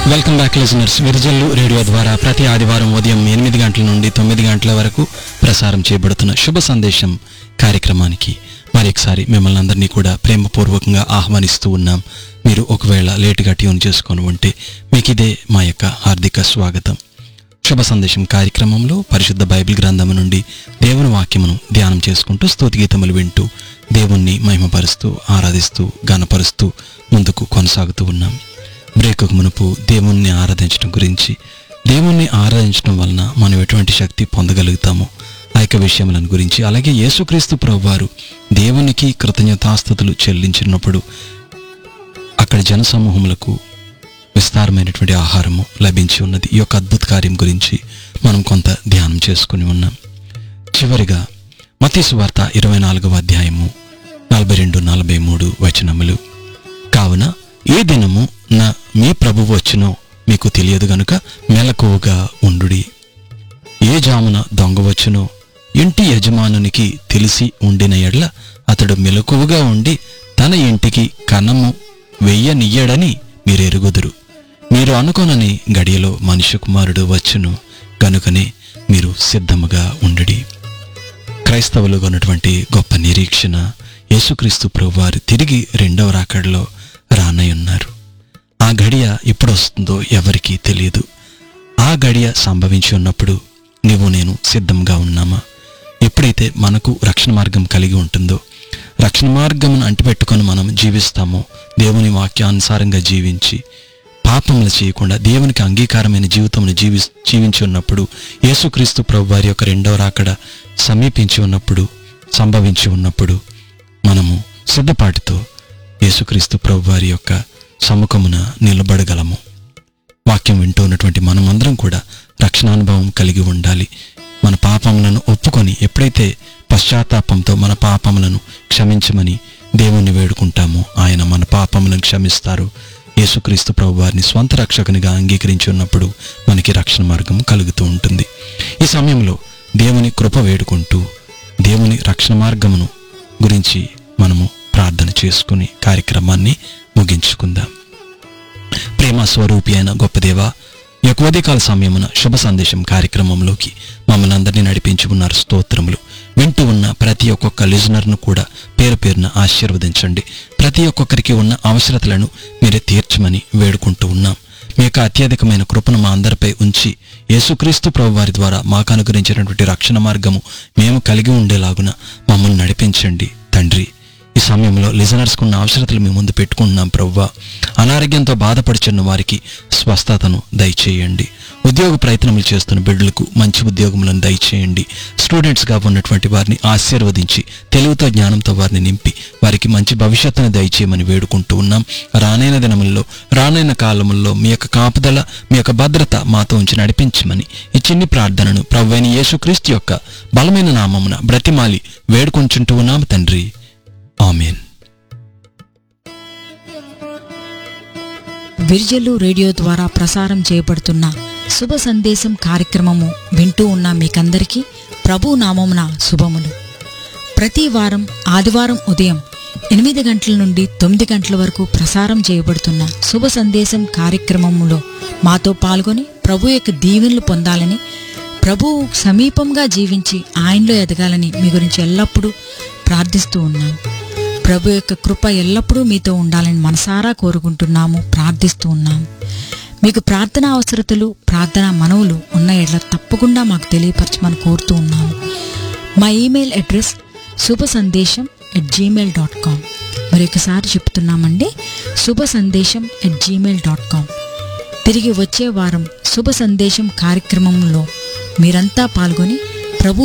welcome back listeners Virajallu radio ద్వారా ప్రతి ఆదివారం ఉదయం ఎనిమిది గంటల నుండి తొమ్మిది గంటల వరకు ప్రసారం చేయబడుతున్న శుభ సందేశం కార్యక్రమానికి మరొకసారి మిమ్మల్ని అందరినీ కూడా ప్రేమపూర్వకంగా ఆహ్వానిస్తూ ఉన్నాం మీరు ఒకవేళ లేటుగా ట్యూన్ చేసుకొని ఉంటే మీకు ఇదే మా యొక్క హార్దిక స్వాగతం శుభ సందేశం కార్యక్రమంలో పరిశుద్ధ బైబిల్ గ్రంథము నుండి దేవుని వాక్యమును ధ్యానం చేసుకుంటూ స్తుతి గీతములు వింటూ దేవుణ్ణి మహిమపరుస్తూ ఆరాధిస్తూ గనపరుస్తూ ముందుకు కొనసాగుతూ ఉన్నాం బ్రేకుకు మునుపు దేవుణ్ణి ఆరాధించడం గురించి దేవుణ్ణి ఆరాధించడం వలన మనం ఎటువంటి శక్తి పొందగలుగుతామో ఆ యొక్క విషయములను గురించి అలాగే యేసుక్రీస్తు ప్రభువారు దేవునికి కృతజ్ఞతాస్థుతులు చెల్లించినప్పుడు అక్కడ జనసమూహములకు విస్తారమైనటువంటి ఆహారము లభించి ఉన్నది ఈ యొక్క అద్భుత కార్యం గురించి మనం కొంత ధ్యానం చేసుకుని ఉన్నాం చివరిగా మతీసు వార్త ఇరవై నాలుగవ అధ్యాయము నలభై రెండు నలభై మూడు వచనములు కావున ఏ దినము నా మీ ప్రభువు వచ్చినో మీకు తెలియదు గనుక మెలకువగా ఉండుడి ఏ జామున దొంగ వచ్చునో ఇంటి యజమానునికి తెలిసి ఉండిన ఎడ్ల అతడు మెలకువగా ఉండి తన ఇంటికి కన్నము వెయ్యనియ్యడని మీరు ఎరుగుదురు మీరు అనుకొనని గడియలో మనుష్య కుమారుడు వచ్చును గనుకనే మీరు సిద్ధముగా ఉండుడి క్రైస్తవులు ఉన్నటువంటి గొప్ప నిరీక్షణ యేసుక్రీస్తు ప్రభువారు తిరిగి రెండవ రాకడలో రానై ఉన్నారు ఆ గడియ ఎప్పుడు వస్తుందో ఎవరికీ తెలియదు ఆ గడియ సంభవించి ఉన్నప్పుడు నీవు నేను సిద్ధంగా ఉన్నామా ఎప్పుడైతే మనకు రక్షణ మార్గం కలిగి ఉంటుందో రక్షణ మార్గమును అంటిపెట్టుకొని మనం జీవిస్తామో దేవుని వాక్యానుసారంగా జీవించి పాపములు చేయకుండా దేవునికి అంగీకారమైన జీవితమును జీవి జీవించి ఉన్నప్పుడు యేసుక్రీస్తు ప్రభు వారి యొక్క రెండవ రాకడ సమీపించి ఉన్నప్పుడు సంభవించి ఉన్నప్పుడు మనము సిద్ధపాటుతో యేసుక్రీస్తు ప్రభు వారి యొక్క సముఖమున నిలబడగలము వాక్యం వింటూ ఉన్నటువంటి మనమందరం కూడా రక్షణానుభవం కలిగి ఉండాలి మన పాపములను ఒప్పుకొని ఎప్పుడైతే పశ్చాత్తాపంతో మన పాపములను క్షమించమని దేవుణ్ణి వేడుకుంటామో ఆయన మన పాపములను క్షమిస్తారు యేసుక్రీస్తు ప్రభు వారిని స్వంత రక్షకునిగా అంగీకరించి ఉన్నప్పుడు మనకి రక్షణ మార్గం కలుగుతూ ఉంటుంది ఈ సమయంలో దేవుని కృప వేడుకుంటూ దేవుని రక్షణ మార్గమును గురించి మనము ప్రార్థన చేసుకుని కార్యక్రమాన్ని ముగించుకుందాం ప్రేమ స్వరూపి అయిన గొప్ప దేవ ఈ యొక్క ఉదయకాల సమయమున శుభ సందేశం కార్యక్రమంలోకి మమ్మల్ని అందరినీ నడిపించి ఉన్నారు స్తోత్రములు వింటూ ఉన్న ప్రతి ఒక్కొక్క లిజనర్ను కూడా పేరు పేరున ఆశీర్వదించండి ప్రతి ఒక్కొక్కరికి ఉన్న అవసరతలను మీరే తీర్చమని వేడుకుంటూ ఉన్నాం మీ యొక్క అత్యధికమైన కృపను మా అందరిపై ఉంచి యేసుక్రీస్తు ప్రభు వారి ద్వారా మాకు అనుగ్రహించినటువంటి రక్షణ మార్గము మేము కలిగి ఉండేలాగున మమ్మల్ని నడిపించండి తండ్రి ఈ సమయంలో లిజనర్స్కు ఉన్న అవసరతలు మీ ముందు పెట్టుకుంటున్నాం ప్రవ్వా అనారోగ్యంతో బాధపడుచున్న వారికి స్వస్థతను దయచేయండి ఉద్యోగ ప్రయత్నములు చేస్తున్న బిడ్డలకు మంచి ఉద్యోగములను దయచేయండి స్టూడెంట్స్గా ఉన్నటువంటి వారిని ఆశీర్వదించి తెలివితో జ్ఞానంతో వారిని నింపి వారికి మంచి భవిష్యత్తును దయచేయమని వేడుకుంటూ ఉన్నాం రానైన దినముల్లో రానైన కాలముల్లో మీ యొక్క కాపుదల మీ యొక్క భద్రత మాతో ఉంచి నడిపించమని ఈ చిన్ని ప్రార్థనను ప్రవ్వైన యేసుక్రీస్తు యొక్క బలమైన నామమున బ్రతిమాలి వేడుకొంచుంటూ ఉన్నాం తండ్రి ఆమెన్ విర్జలు రేడియో ద్వారా ప్రసారం చేయబడుతున్న శుభ సందేశం కార్యక్రమము వింటూ ఉన్న మీకందరికీ ప్రభు నామమున శుభములు ప్రతి వారం ఆదివారం ఉదయం ఎనిమిది గంటల నుండి తొమ్మిది గంటల వరకు ప్రసారం చేయబడుతున్న శుభ సందేశం కార్యక్రమములో మాతో పాల్గొని ప్రభు యొక్క దీవెనలు పొందాలని ప్రభు సమీపంగా జీవించి ఆయనలో ఎదగాలని మీ గురించి ఎల్లప్పుడూ ప్రార్థిస్తూ ఉన్నాం ప్రభు యొక్క కృప ఎల్లప్పుడూ మీతో ఉండాలని మనసారా కోరుకుంటున్నాము ప్రార్థిస్తూ ఉన్నాము మీకు ప్రార్థన అవసరతలు ప్రార్థన మనవులు ఉన్న ఎడ్ల తప్పకుండా మాకు తెలియపరచమని కోరుతూ ఉన్నాము మా ఈమెయిల్ అడ్రస్ శుభ సందేశం ఎట్ జీమెయిల్ డాట్ కామ్ మరొకసారి చెప్తున్నామండి శుభ సందేశం ఎట్ జీమెయిల్ డాట్ కామ్ తిరిగి వచ్చే వారం శుభ సందేశం కార్యక్రమంలో మీరంతా పాల్గొని